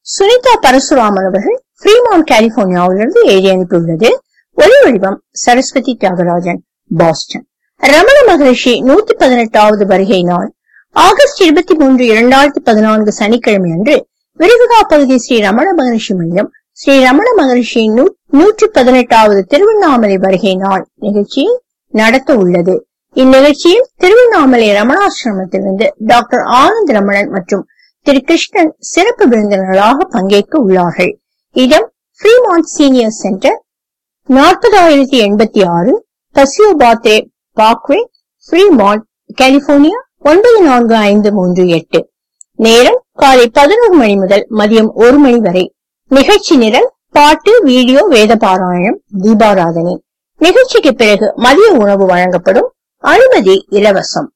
சுனிதா பரசுராமன் அவர்கள் ஃப்ரீமான் கலிபோர்னியாவிலிருந்து எழுதி அனுப்பியுள்ளது ஒலி வடிவம் சரஸ்வதி தியாகராஜன் பாஸ்டன் ரமண மகரிஷி நூத்தி பதினெட்டாவது வருகை நாள் ஆகஸ்ட் இருபத்தி மூன்று இரண்டாயிரத்தி பதினான்கு சனிக்கிழமை அன்று விரிவுகா பகுதி ஸ்ரீ ரமண மகரிஷி மையம் ஸ்ரீ ரமண மகரிஷியின் நூற்றி பதினெட்டாவது திருவண்ணாமலை வருகை நாள் நிகழ்ச்சியை நடத்த உள்ளது இந்நிகழ்ச்சியில் திருவண்ணாமலை ரமணாசிரமத்திலிருந்து டாக்டர் ஆனந்த் ரமணன் மற்றும் திரு கிருஷ்ணன் சிறப்பு விருந்தினர்களாக பங்கேற்க உள்ளார்கள் இடம் ஃப்ரீமான்ட் சீனியர் சென்டர் நாற்பதாயிரத்தி எண்பத்தி ஆறு Paseo Padre Parkway Fremont California ஒன்பது நான்கு ஐந்து மூன்று எட்டு நேரம் காலை பதினோரு மணி முதல் மதியம் ஒரு மணி வரை நிகழ்ச்சி நிரல் பாட்டு வீடியோ வேத பாராயணம் தீபாராதனை நிகழ்ச்சிக்கு பிறகு மதிய உணவு வழங்கப்படும் அனுமதி இலவசம்